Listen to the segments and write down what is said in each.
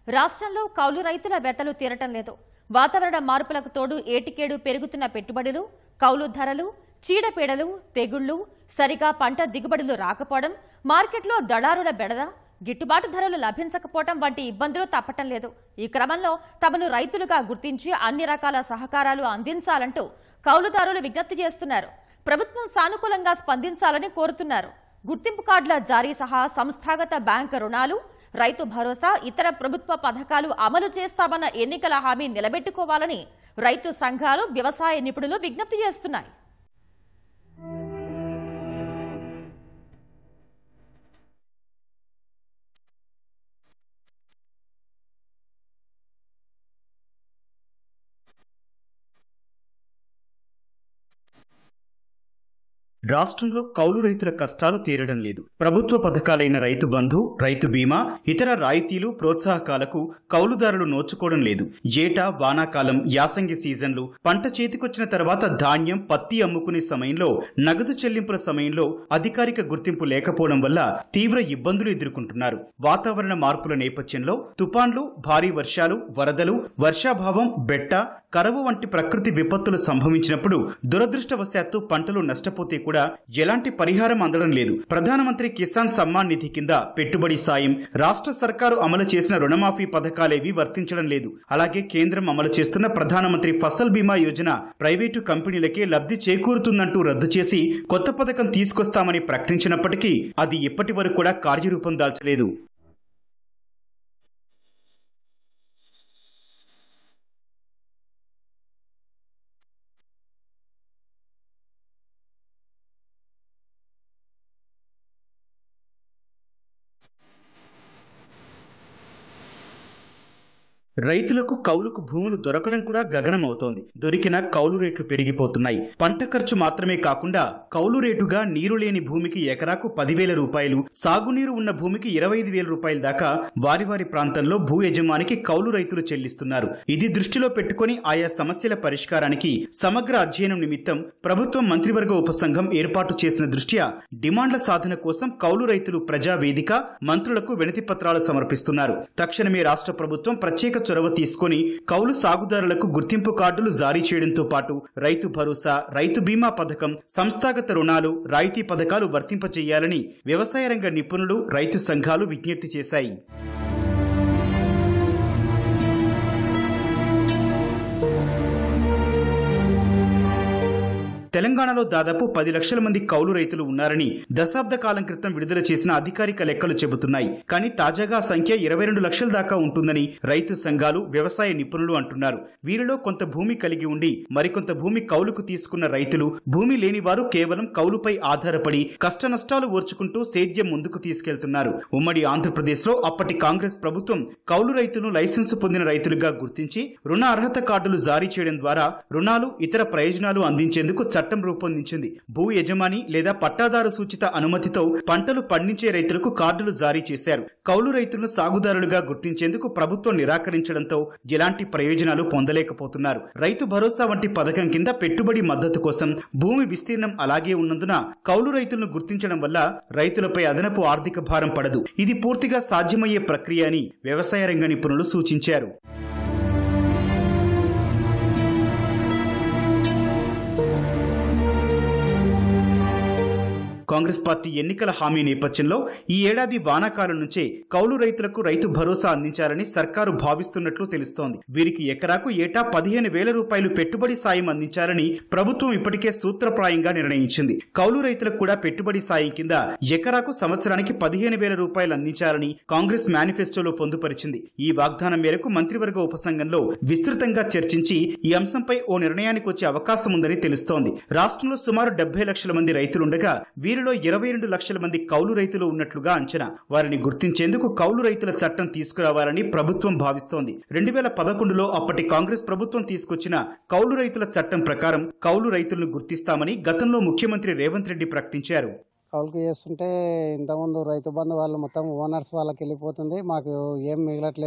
రాష్ట్రంలో కౌలు రైతుల వెతలు తీరటం లేదు వాతావరణ మార్పులకు తోడు ఏటికేడు పెరుగుతున్న పెట్టుబడులు కౌలు ధరలు చీడపీడలు తెగుళ్లు సరిగా పంట దిగుబడులు రాకపోవడం మార్కెట్లో దళారుల బెడద గిట్టుబాటు ధరలు లభించకపోవడం వంటి ఇబ్బందులు తప్పటం లేదు ఈ క్రమంలో తమను రైతులుగా గుర్తించి అన్ని రకాల సహకారాలు అందించాలంటూ కౌలుదారులు విజ్ఞప్తి చేస్తున్నారు ప్రభుత్వం సానుకూలంగా స్పందించాలని కోరుతున్నారు గుర్తింపు కార్డుల జారీ సహా సంస్థాగత బ్యాంకు రుణాలు రైతు భరోసా ఇతర ప్రభుత్వ పథకాలు అమలు చేస్తామన్న ఎన్నికల హామీ నిలబెట్టుకోవాలని రైతు సంఘాలు వ్యవసాయ నిపుణులు విజ్ఞప్తి చేస్తున్నాయి రాష్ట్రంలో కౌలు రైతుల కష్టాలు తీరడం లేదు ప్రభుత్వ పథకాలైన రైతు బంధు రైతు బీమా ఇతర రాయితీలు ప్రోత్సాహకాలకు కౌలుదారులు నోచుకోవడం లేదు ఏటా వానాకాలం యాసంగి సీజన్లు పంట చేతికొచ్చిన తర్వాత ధాన్యం పత్తి అమ్ముకునే సమయంలో నగదు చెల్లింపుల సమయంలో అధికారిక గుర్తింపు లేకపోవడం వల్ల తీవ్ర ఇబ్బందులు ఎదుర్కొంటున్నారు వాతావరణ మార్పుల నేపథ్యంలో తుపాన్లు భారీ వర్షాలు వరదలు వర్షాభావం బెట్ట కరవు వంటి ప్రకృతి విపత్తులు సంభవించినప్పుడు దురదృష్టవశాత్తు పంటలు నష్టపోతే కూడా ఎలాంటి పరిహారం అందడం లేదు ప్రధానమంత్రి కిసాన్ సమ్మాన్ నిధి కింద పెట్టుబడి సాయం రాష్ట్ర సర్కారు అమలు చేసిన రుణమాఫీ పథకాలేవి వర్తించడం లేదు అలాగే కేంద్రం అమలు చేస్తున్న ప్రధానమంత్రి ఫసల్ బీమా యోజన ప్రైవేటు కంపెనీలకే లబ్ధి చేకూరుతుందంటూ రద్దు చేసి కొత్త పథకం తీసుకొస్తామని ప్రకటించినప్పటికీ అది ఇప్పటి వరకు కూడా కార్యరూపం దాల్చలేదు రైతులకు కౌలుకు భూములు దొరకడం కూడా గగనమవుతోంది దొరికిన కౌలు రేట్లు పెరిగిపోతున్నాయి పంట ఖర్చు మాత్రమే కాకుండా కౌలు రేటుగా నీరు లేని భూమికి ఎకరాకు పదివేల రూపాయలు సాగునీరు ఉన్న భూమికి ఇరవై ఐదు వేల రూపాయల దాకా వారి వారి ప్రాంతంలో భూ యజమానికి కౌలు రైతులు చెల్లిస్తున్నారు ఇది దృష్టిలో పెట్టుకుని ఆయా సమస్యల పరిష్కారానికి సమగ్ర అధ్యయనం నిమిత్తం ప్రభుత్వం మంత్రివర్గ ఉపసంఘం ఏర్పాటు చేసిన దృష్ట్యా డిమాండ్ల సాధన కోసం కౌలు రైతులు ప్రజా వేదిక మంత్రులకు వినతి పత్రాలు సమర్పిస్తున్నారు తక్షణమే రాష్ట్ర ప్రభుత్వం ప్రత్యేక చొరవ తీసుకుని కౌలు సాగుదారులకు గుర్తింపు కార్డులు జారీ చేయడంతో పాటు రైతు భరోసా రైతు బీమా పథకం సంస్థాగత రుణాలు రాయితీ పథకాలు వర్తింపచేయాలని వ్యవసాయ రంగ నిపుణులు రైతు సంఘాలు విజ్ఞప్తి చేశాయి తెలంగాణలో దాదాపు పది లక్షల మంది కౌలు రైతులు ఉన్నారని దశాబ్ద కాలం క్రితం విడుదల చేసిన అధికారిక లెక్కలు చెబుతున్నాయి కానీ తాజాగా ఆ సంఖ్య ఇరవై రెండు లక్షల దాకా ఉంటుందని రైతు సంఘాలు వ్యవసాయ నిపుణులు అంటున్నారు వీరిలో కొంత భూమి కలిగి ఉండి మరికొంత భూమి కౌలుకు తీసుకున్న రైతులు భూమి లేని వారు కేవలం కౌలుపై ఆధారపడి కష్టనష్టాలు ఓర్చుకుంటూ సేద్యం ముందుకు తీసుకెళ్తున్నారు ఉమ్మడి ఆంధ్రప్రదేశ్లో అప్పటి కాంగ్రెస్ ప్రభుత్వం కౌలు రైతులను లైసెన్సు పొందిన రైతులుగా గుర్తించి రుణ అర్హత కార్డులు జారీ చేయడం ద్వారా రుణాలు ఇతర ప్రయోజనాలు అందించేందుకు చట్టం రూపొందించింది భూ యజమాని లేదా పట్టాదారు సూచిత అనుమతితో పంటలు పండించే రైతులకు కార్డులు జారీ చేశారు కౌలు రైతులను సాగుదారులుగా గుర్తించేందుకు ప్రభుత్వం నిరాకరించడంతో ఎలాంటి ప్రయోజనాలు పొందలేకపోతున్నారు రైతు భరోసా వంటి పథకం కింద పెట్టుబడి మద్దతు కోసం భూమి విస్తీర్ణం అలాగే ఉన్నందున కౌలు రైతులను గుర్తించడం వల్ల రైతులపై అదనపు ఆర్థిక భారం పడదు ఇది పూర్తిగా సాధ్యమయ్యే ప్రక్రియ అని వ్యవసాయ రంగ నిపుణులు సూచించారు కాంగ్రెస్ పార్టీ ఎన్నికల హామీ నేపథ్యంలో ఈ ఏడాది వానాకాలం నుంచే కౌలు రైతులకు రైతు భరోసా అందించాలని సర్కారు భావిస్తున్నట్లు తెలుస్తోంది వీరికి ఎకరాకు ఏటా పదిహేను వేల రూపాయలు పెట్టుబడి సాయం అందించాలని ప్రభుత్వం ఇప్పటికే సూత్రప్రాయంగా నిర్ణయించింది కౌలు రైతులకు కూడా పెట్టుబడి సాయం కింద ఎకరాకు సంవత్సరానికి పదిహేను వేల రూపాయలు అందించాలని కాంగ్రెస్ మేనిఫెస్టోలో పొందుపరిచింది ఈ వాగ్దానం మేరకు మంత్రివర్గ ఉపసంఘంలో విస్తృతంగా చర్చించి ఈ అంశంపై ఓ నిర్ణయానికి వచ్చే అవకాశం ఉందని తెలుస్తోంది రాష్ట్రంలో సుమారు డెబ్బై లక్షల మంది రైతులుండగా వీరిలో ఇరవై రెండు లక్షల మంది కౌలు రైతులు ఉన్నట్లుగా అంచనా వారిని గుర్తించేందుకు కౌలు రైతుల చట్టం తీసుకురావాలని ప్రభుత్వం భావిస్తోంది రెండు వేల పదకొండులో అప్పటి కాంగ్రెస్ ప్రభుత్వం తీసుకొచ్చిన కౌలు రైతుల చట్టం ప్రకారం కౌలు రైతులను గుర్తిస్తామని గతంలో ముఖ్యమంత్రి రేవంత్ రెడ్డి ప్రకటించారు కౌలుకు చేస్తుంటే ఇంతకుముందు రైతు బంధు వాళ్ళు మొత్తం ఓనర్స్ వాళ్ళకి వెళ్ళిపోతుంది మాకు ఏం మిగలట్లేదు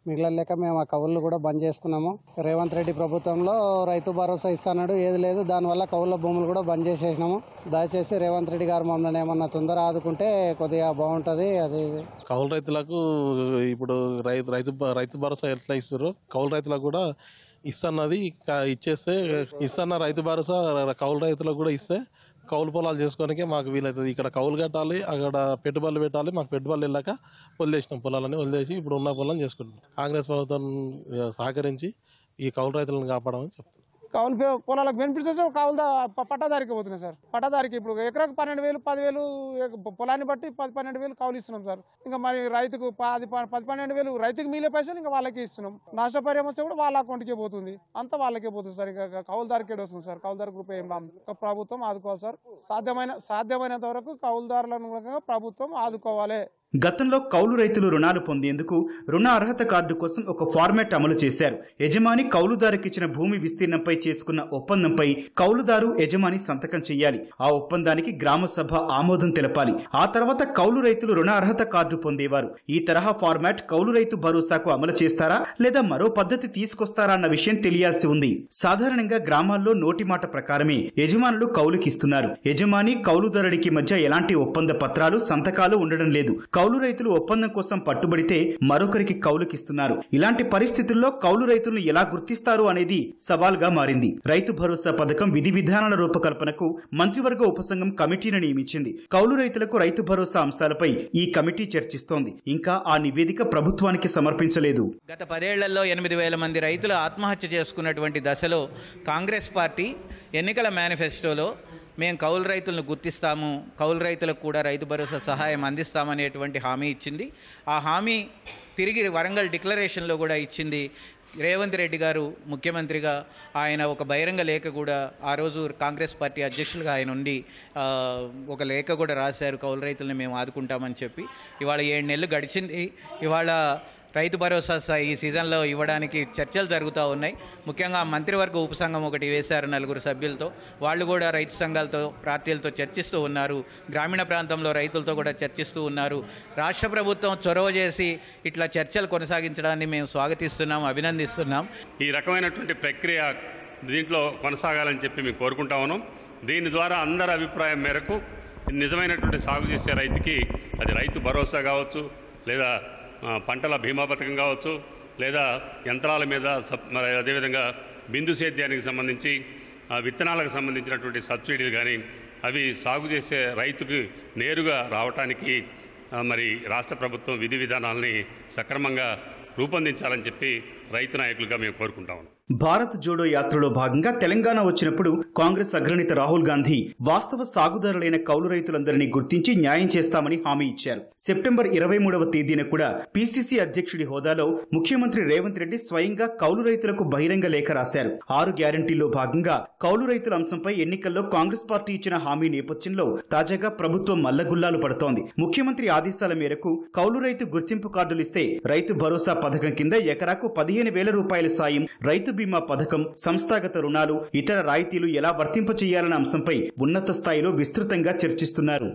మిగలలేక మేము ఆ కవులు కూడా బంద్ చేసుకున్నాము రేవంత్ రెడ్డి ప్రభుత్వంలో రైతు భరోసా ఇస్తున్నాడు ఏది లేదు దానివల్ల కవుల భూములు కూడా బంద్ చేసేసినాము దయచేసి రేవంత్ రెడ్డి గారు మమ్మల్ని ఏమన్నా తొందర ఆదుకుంటే కొద్దిగా బాగుంటుంది అది కౌలు రైతులకు ఇప్పుడు రైతు రైతు భ- రైతు భరోసా ఎట్లా ఇస్తారు కౌలు రైతులకు కూడా ఇస్తున్నది క- ఇచ్చేస్తే ఇస్తున్న రైతు భరోసా ర- కౌలు రైతులకు కూడా ఇస్తే కౌలు పొలాలు చేసుకోవడానికి మాకు వీలవుతుంది ఇక్కడ కౌలు కట్టాలి అక్కడ పెట్టుబడులు పెట్టాలి మాకు పెట్టుబడులు వెళ్ళాక వదిలేసినాం పొలాలని వదిలేసి ఇప్పుడు ఉన్న పొలాలను చేసుకుంటున్నాం కాంగ్రెస్ ప్రభుత్వం ఆ, సహకరించి ఈ కౌలు రైతులను కాపాడమని చెప్తున్నాం కౌలు పే- పొలాలకు బెనిఫిట్స్ వస్తే కౌలు దా- ప- పట్టాదారికి పోతున్నాయి సార్ పట్టాదారికి ఇప్పుడు ఎకరాకు పన్నెండు వేలు పదివేలు ఎక- పొలాన్ని బట్టి పది పన్నెండు వేలు కౌలు ఇస్తున్నాం సార్ ఇంకా మరి రైతుకు పది ప- పది పన్నెండు వేలు రైతుకు మిగిలే పైసలు ఇంకా వాళ్ళకి ఇస్తున్నాం నష్టపరిహారం వస్తే కూడా వాళ్ళ అకౌంట్కే పోతుంది అంతా వాళ్ళకే పోతుంది సార్ ఇంకా కౌలుదారికి వస్తుంది సార్ కౌలుదారికి రూపాయి ఏం రాదు. ఇంకా ప్రభుత్వం ఆదుకోవాలి సార్ సాధ్యమైన సాధ్యమైనంత వరకు కౌలుదారులను కూడా ప్రభుత్వం ఆదుకోవాలి గతంలో కౌలు రైతులు రుణాలు పొందేందుకు రుణ అర్హత కార్డు కోసం ఒక ఫార్మాట్ అమలు చేశారు యజమాని కౌలుదారుకి ఇచ్చిన భూమి విస్తీర్ణంపై చేసుకున్న ఒప్పందంపై కౌలుదారు యజమాని సంతకం చేయాలి ఆ ఒప్పందానికి గ్రామ సభ ఆమోదం తెలపాలి ఆ తర్వాత కౌలు రైతులు రుణ అర్హత కార్డు పొందేవారు ఈ తరహా ఫార్మాట్ కౌలు రైతు భరోసాకు అమలు చేస్తారా లేదా మరో పద్ధతి తీసుకొస్తారా అన్న విషయం తెలియాల్సి ఉంది సాధారణంగా గ్రామాల్లో నోటి మాట ప్రకారమే యజమానులు కౌలుకిస్తున్నారు యజమాని కౌలుదారుడికి మధ్య ఎలాంటి ఒప్పంద పత్రాలు సంతకాలు ఉండడం లేదు కౌలు రైతులు ఒప్పందం కోసం పట్టుబడితే మరొకరికి కౌలుకిస్తున్నారు ఇలాంటి పరిస్థితుల్లో కౌలు రైతులను ఎలా గుర్తిస్తారు అనేది సవాల్గా మారింది రైతు భరోసా పథకం విధి విధానాల రూపకల్పనకు మంత్రివర్గ ఉపసంఘం కమిటీని నియమించింది కౌలు రైతులకు రైతు భరోసా అంశాలపై ఈ కమిటీ చర్చిస్తోంది ఇంకా ఆ నివేదిక ప్రభుత్వానికి సమర్పించలేదు గత పదేళ్లలో ఎనిమిది వేల మంది రైతులు ఆత్మహత్య చేసుకున్నటువంటి దశలో కాంగ్రెస్ పార్టీ ఎన్నికల మేనిఫెస్టోలో మేము కౌలు రైతులను గుర్తిస్తాము కౌలు రైతులకు కూడా రైతు భరోసా సహాయం అందిస్తామనేటువంటి హామీ ఇచ్చింది ఆ హామీ తిరిగి వరంగల్ డిక్లరేషన్లో కూడా ఇచ్చింది రేవంత్ రెడ్డి గారు ముఖ్యమంత్రిగా ఆయన ఒక బహిరంగ లేఖ కూడా ఆ రోజు కాంగ్రెస్ పార్టీ అధ్యక్షులుగా ఆయన ఉండి ఆ, ఒక లేఖ కూడా రాశారు కౌలు రైతులను మేము ఆదుకుంటామని చెప్పి ఇవాళ ఏడు నెలలు గడిచింది ఇవాళ రైతు భరోసా స- ఈ సీజన్లో ఇవ్వడానికి చర్చలు జరుగుతూ ఉన్నాయి ముఖ్యంగా మంత్రివర్గ ఉపసంఘం ఒకటి వేశారు నలుగురు సభ్యులతో వాళ్ళు కూడా రైతు సంఘాలతో పార్టీలతో చర్చిస్తూ ఉన్నారు గ్రామీణ ప్రాంతంలో రైతులతో కూడా చర్చిస్తూ ఉన్నారు రాష్ట్ర ప్రభుత్వం చొరవ చేసి ఇట్లా చర్చలు కొనసాగించడాన్ని మేము స్వాగతిస్తున్నాం అభినందిస్తున్నాం ఈ రకమైనటువంటి ప్రక్రియ దీంట్లో కొనసాగాలని చెప్పి మేము కోరుకుంటా ఉన్నాం దీని ద్వారా అందరి అభిప్రాయం మేరకు నిజమైనటువంటి సాగు చేసే రైతుకి అది రైతు భరోసా కావచ్చు లేదా ఆ, పంటల బీమా పథకం కావచ్చు లేదా యంత్రాల మీద సబ్- మరి అదేవిధంగా బిందు సేద్యానికి సంబంధించి ఆ, విత్తనాలకు సంబంధించినటువంటి సబ్సిడీలు కానీ అవి సాగు చేసే రైతుకి నేరుగా రావటానికి ఆ, మరి రాష్ట్ర ప్రభుత్వం విధి విధానాలని సక్రమంగా రూపొందించాలని చెప్పి రైతు నాయకులుగా మేము కోరుకుంటా ఉన్నాం భారత్ జోడో యాత్రలో భాగంగా తెలంగాణ వచ్చినప్పుడు కాంగ్రెస్ అగ్రనేత రాహుల్ గాంధీ వాస్తవ సాగుదారులైన కౌలు రైతులందరినీ గుర్తించి న్యాయం చేస్తామని హామీ ఇచ్చారు సెప్టెంబర్ ఇరవై మూడవ తేదీన కూడా పీసీసీ అధ్యక్షుడి హోదాలో ముఖ్యమంత్రి రేవంత్ రెడ్డి స్వయంగా కౌలు రైతులకు బహిరంగ లేఖ రాశారు ఆరు గ్యారంటీల్లో భాగంగా కౌలు రైతుల అంశంపై ఎన్నికల్లో కాంగ్రెస్ పార్టీ ఇచ్చిన హామీ నేపథ్యంలో తాజాగా ప్రభుత్వం మల్లగుల్లాలు పడుతోంది ముఖ్యమంత్రి ఆదేశాల మేరకు కౌలు రైతు గుర్తింపు కార్డులు ఇస్తే రైతు భరోసా పథకం కింద ఎకరాకు పదిహేను వేల రూపాయల సాయం రైతు బీమా పథకం సంస్థాగత రుణాలు ఇతర రాయితీలు ఎలా వర్తింప చేయాలన్న అంశంపై ఉన్నత స్థాయిలో విస్తృతంగా చర్చిస్తున్నారు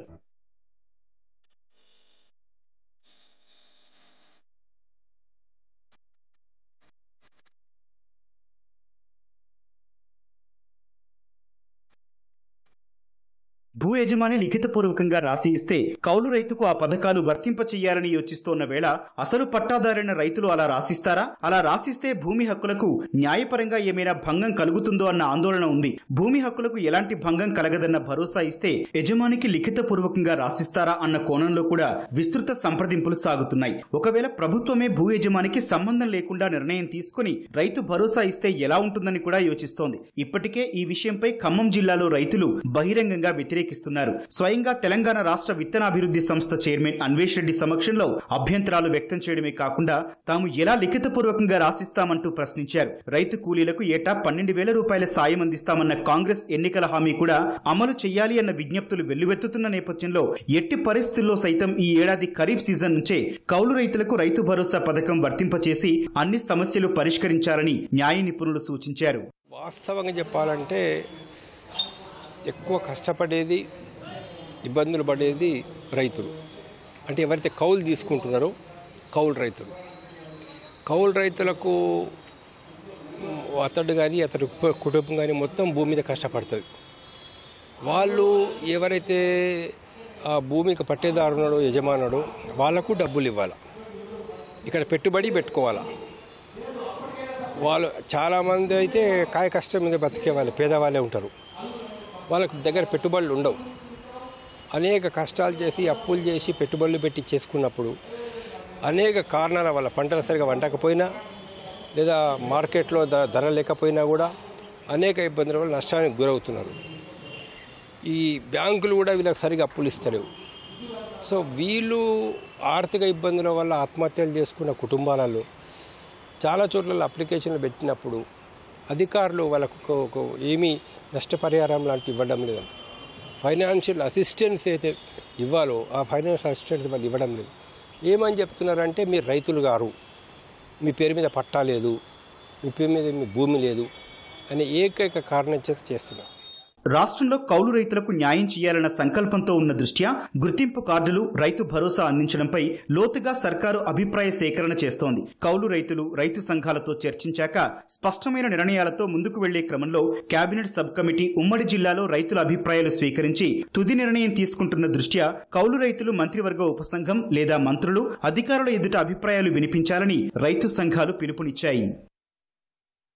భూ యజమాని లిఖితపూర్వకంగా రాసి ఇస్తే కౌలు రైతుకు ఆ పథకాలు వర్తింప చేయాలని యోచిస్తోన్న వేళ అసలు పట్టాదారైన రైతులు అలా రాసిస్తారా అలా రాసిస్తే భూమి హక్కులకు న్యాయపరంగా ఏమైనా భంగం కలుగుతుందో అన్న ఆందోళన ఉంది భూమి హక్కులకు ఎలాంటి భంగం కలగదన్న భరోసా ఇస్తే యజమానికి లిఖితపూర్వకంగా రాసిస్తారా అన్న కోణంలో కూడా విస్తృత సంప్రదింపులు సాగుతున్నాయి ఒకవేళ ప్రభుత్వమే భూ యజమానికి సంబంధం లేకుండా నిర్ణయం తీసుకుని రైతు భరోసా ఇస్తే ఎలా ఉంటుందని కూడా యోచిస్తోంది ఇప్పటికే ఈ విషయంపై ఖమ్మం జిల్లాలో రైతులు బహిరంగంగా వ్యతిరేకిస్తున్నారు స్వయంగా తెలంగాణ రాష్ట్ర విత్తనాభివృద్ధి సంస్థ చైర్మన్ అన్వేష్ రెడ్డి సమక్షంలో అభ్యంతరాలు వ్యక్తం చేయడమే కాకుండా తాము ఎలా లిఖితపూర్వకంగా రాసిస్తామంటూ ప్రశ్నించారు రైతు కూలీలకు ఏటా పన్నెండు వేల రూపాయల సాయం అందిస్తామన్న కాంగ్రెస్ ఎన్నికల హామీ కూడా అమలు చేయాలి అన్న విజ్ఞప్తులు వెల్లువెత్తుతున్న నేపథ్యంలో ఎట్టి పరిస్థితుల్లో సైతం ఈ ఏడాది ఖరీఫ్ సీజన్ నుంచే కౌలు రైతులకు రైతు భరోసా పథకం వర్తింపచేసి అన్ని సమస్యలు పరిష్కరించాలని న్యాయ నిపుణులు సూచించారు వాస్తవంగా చెప్పాలంటే ఎక్కువ కష్టపడేది ఇబ్బందులు పడేది రైతులు అంటే ఎవరైతే కౌలు తీసుకుంటున్నారో కౌలు రైతులు కౌలు రైతులకు అతడు కానీ అతడి కు- కుటుంబం కానీ మొత్తం భూమి మీద కష్టపడుతుంది వాళ్ళు ఎవరైతే ఆ భూమికి పట్టేదారు ఉన్నాడో యజమానుడు వాళ్ళకు డబ్బులు ఇవ్వాలి ఇక్కడ పెట్టుబడి పెట్టుకోవాలా వాళ్ళు చాలామంది అయితే కాయ కష్టం మీద బతికే వాళ్ళు పేదవాళ్ళే ఉంటారు వాళ్ళకి దగ్గర పెట్టుబడులు ఉండవు అనేక కష్టాలు చేసి అప్పులు చేసి పెట్టుబడులు పెట్టి చేసుకున్నప్పుడు అనేక కారణాల వల్ల పంటలు సరిగా వండకపోయినా లేదా మార్కెట్లో ధర ధర లేకపోయినా కూడా అనేక ఇబ్బందుల వల్ల నష్టానికి గురవుతున్నారు ఈ బ్యాంకులు కూడా వీళ్ళకి సరిగా అప్పులు ఇస్తలేవు సో వీళ్ళు ఆర్థిక ఇబ్బందుల వల్ల ఆత్మహత్యలు చేసుకున్న కుటుంబాలలో చాలా చోట్ల అప్లికేషన్లు పెట్టినప్పుడు అధికారులు వాళ్ళకు ఒక- ఒక ఏమీ నష్టపరిహారం లాంటి ఇవ్వడం లేదు ఫైనాన్షియల్ అసిస్టెన్స్ అయితే ఇవ్వాలో ఆ ఫైనాన్షియల్ అసిస్టెన్స్ వాళ్ళు ఇవ్వడం లేదు ఏమని చెప్తున్నారంటే మీరు రైతులు గారు మీ పేరు మీద పట్టా లేదు మీ పేరు మీద మీ భూమి లేదు అనే ఏకైక కారణం చేత చేస్తున్నారు రాష్ట్రంలో కౌలు రైతులకు న్యాయం చేయాలన్న సంకల్పంతో ఉన్న దృష్ట్యా గుర్తింపు కార్డులు రైతు భరోసా అందించడంపై లోతుగా సర్కారు అభిప్రాయ సేకరణ చేస్తోంది కౌలు రైతులు రైతు సంఘాలతో చర్చించాక స్పష్టమైన నిర్ణయాలతో ముందుకు వెళ్లే క్రమంలో కేబినెట్ సబ్ కమిటీ ఉమ్మడి జిల్లాలో రైతుల అభిప్రాయాలు స్వీకరించి తుది నిర్ణయం తీసుకుంటున్న దృష్ట్యా కౌలు రైతులు మంత్రివర్గ ఉపసంఘం లేదా మంత్రులు అధికారుల ఎదుట అభిప్రాయాలు వినిపించాలని రైతు సంఘాలు పిలుపునిచ్చాయి